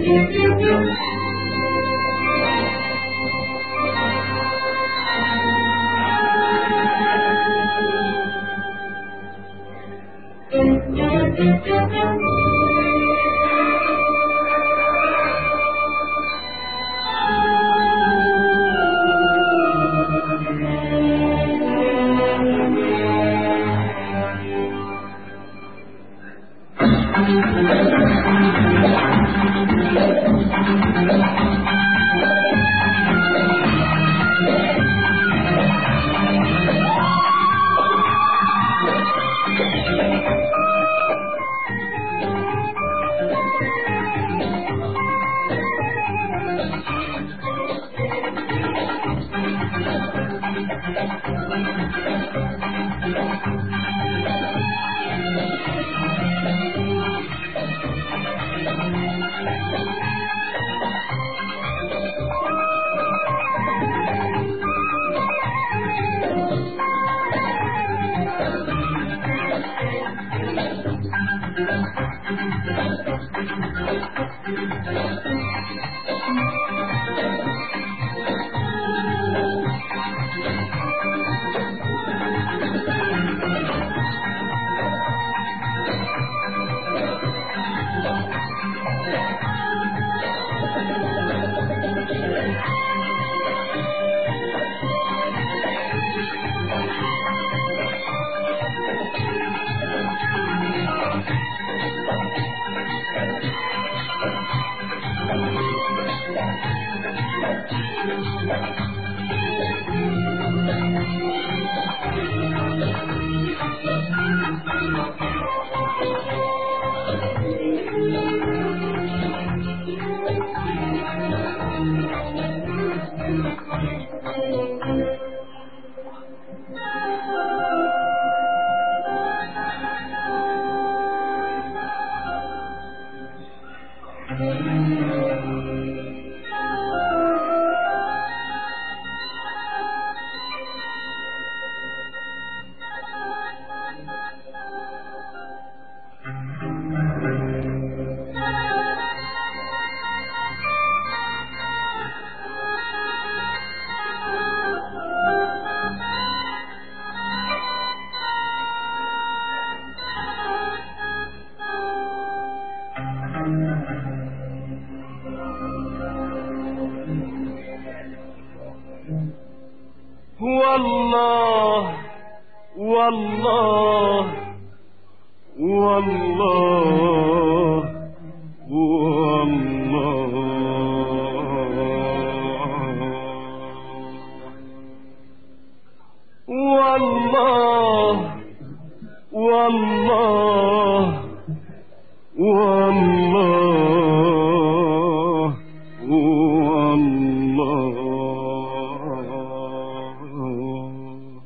والله والله والله والله والله والله والله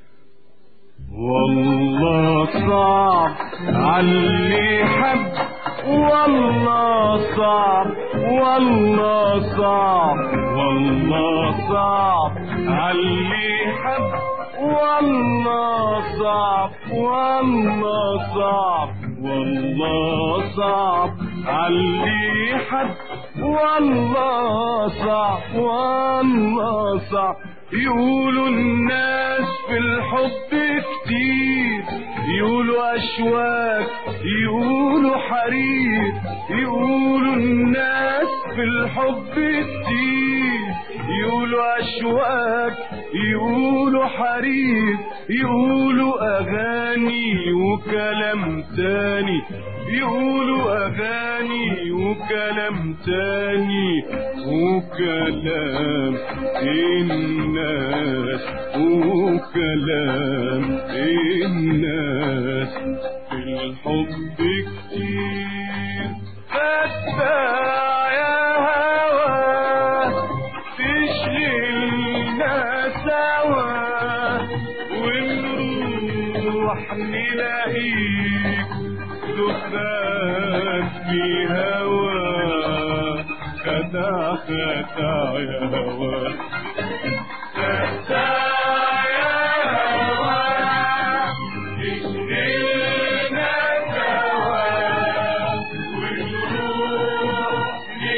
والله صعب علي حب والله صعب والله صعب والله صعب علي حب والله صعب والله صعب والله صعب علي حب والله صعب والله صعب يقولوا الناس في الحب كتير يقولوا أشواك يقولوا حرير يقولوا الناس في الحب كتير يقولوا أشواك يقولوا حرير يقولوا أغاني وكلام تاني يقولوا أغاني وكلام تاني وكلام الناس وكلام الناس في الحب كتير فتاة يا هوا تشغلنا سوا ونروح نلاقيك دخان في هوا خدع خدع يا هوا خدع يا هوا تشغلنا سوا ونروح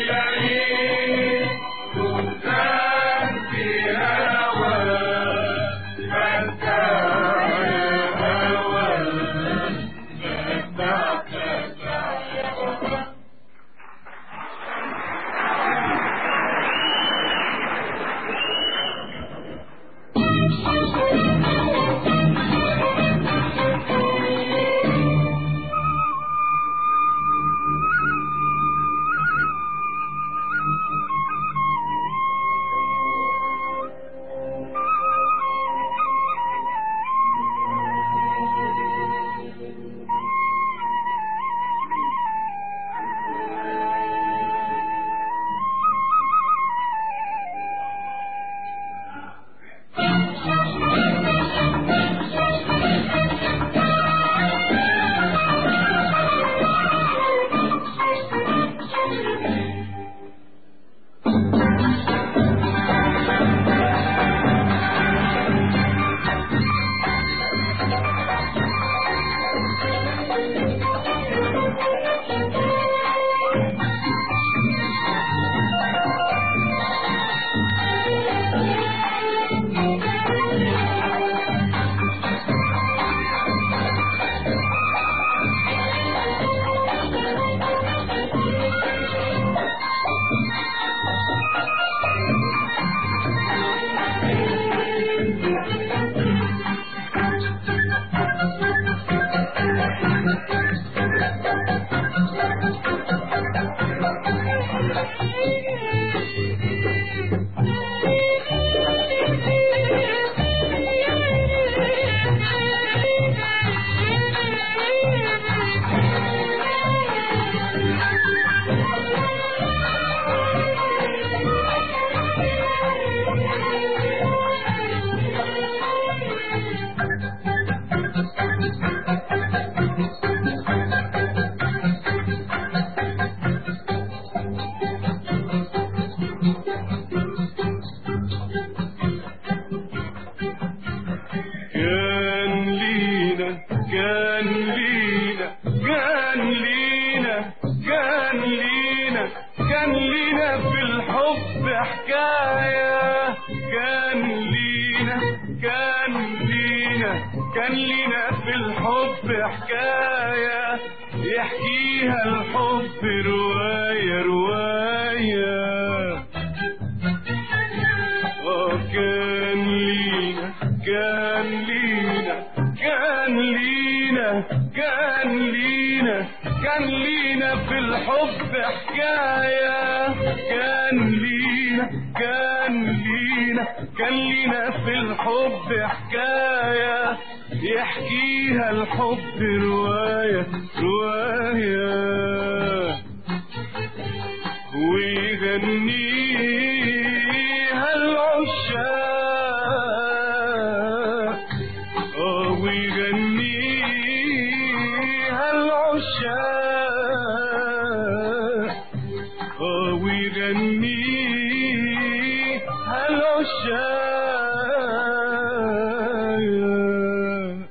كان لينا كان لينا كان لينا كان لينا كان لينا في الحب حكاية كان لينا كان لينا كان لينا في الحب حكاية يحكيها الحب رواية رواية آه كان لينا كان لينا كان لينا كان لينا كان لينا في الحب حكاية كان لينا كان لينا كان لينا في الحب حكاية يحكيها الحب رواية رواية ويغنيها العشاق آه ويغنيها العشاق آه ويغنيها العشاق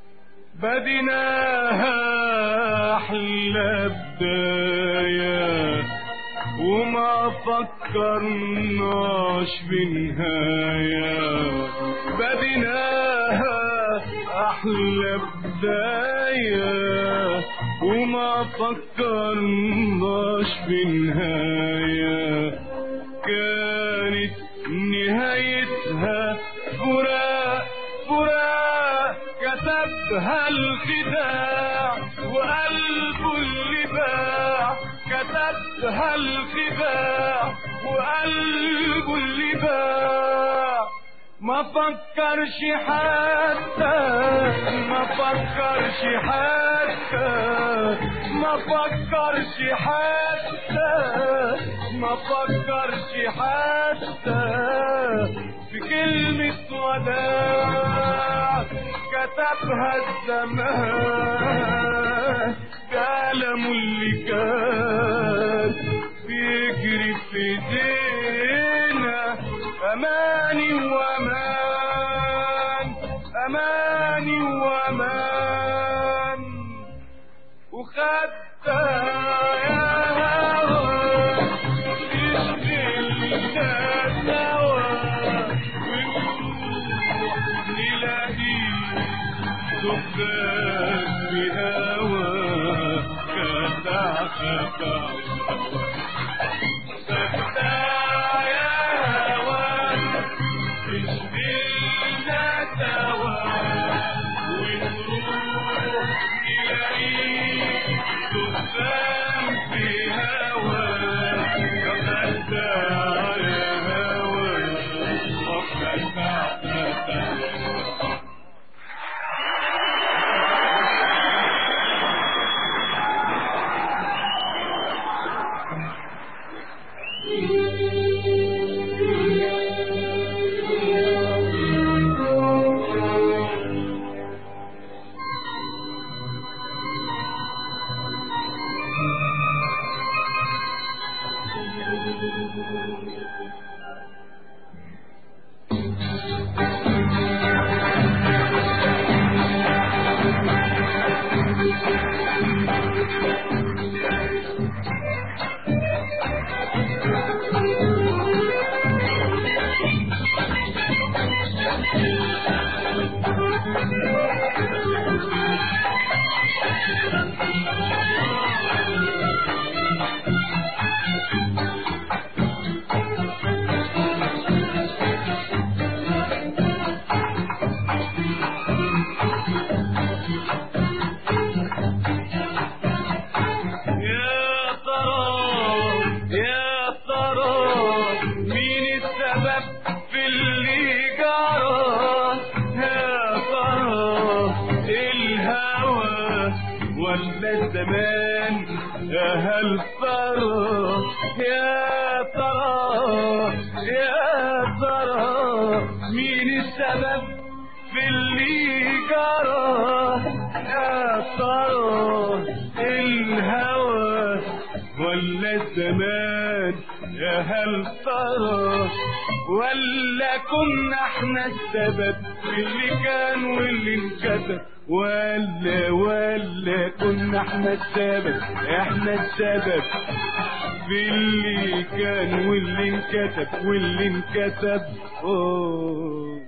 بديناها أحلى بداية وما فكرناش بنهاية بديناها أحلى بداية وما فكرناش بنهاية كانت نهايتها فراق فراق كتبها الخداع وقلبه اللي باع كتبها الخداع وقلبه اللي باع ما فكرش حتى ما فكرش حتى ما فكرش حتى ما فكرش حتى في كلمة وداع كتبها الزمان كلام اللي كان بيجري في ايدينا اماني وامان اماني وامان وخدت يا هوا تشغلنا سوا ونروح نلاقيك دخان بهوا خدع خدع خدع يا هوا تشغلنا سوا ونروح نلاقيك دخان في هوا خدع يا هوا خدع خدع يا ترى يا ترى مين السبب في اللي جرى يا ترى الهوى ولا الزمان يا هل ترى ولا كنا احنا السبب في اللي كان واللي انكتب ولا ولا كنا احنا السبب احنا السبب في اللي كان واللي انكتب واللي انكتب أوه.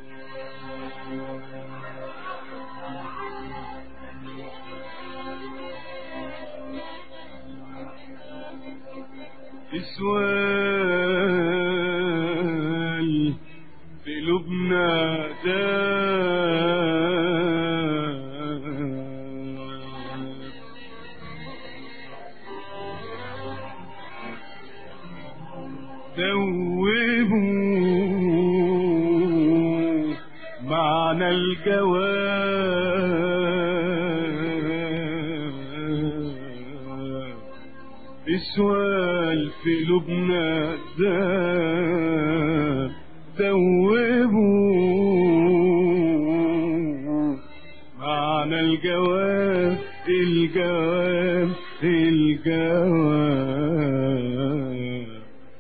اسوال في لبنى داب دوبوا معنى الجواب اسوال في لبنى داب دوبوا معنى الجواب الجواب الجواب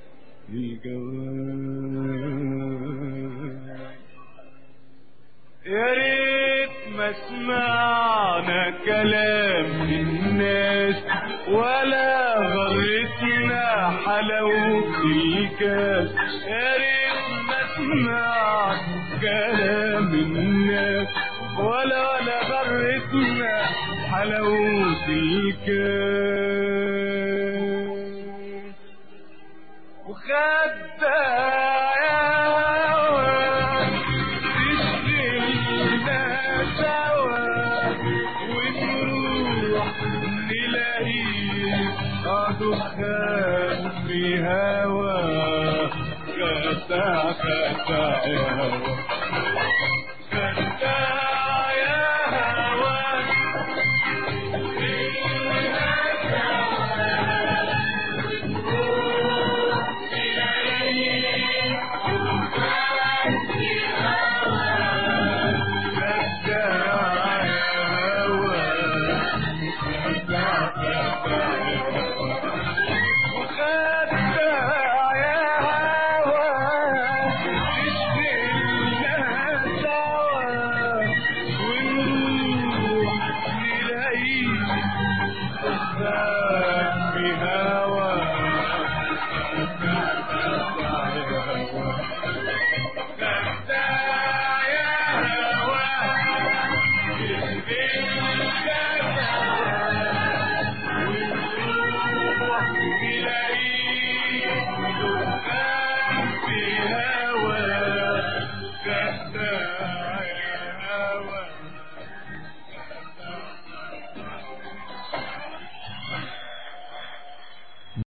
الجواب يا ريت ما سمعنا كلام الناس ولا غرتنا حلاوة الكاس يا ريت ما سمعنا كلام الناس ولا ولا غرتنا حلاوة الكاس وخدايا تشغلنا سوا ونروح نلاقيه دخان في هوا خدع خدع يا هوا خدع يا هوا Yeah.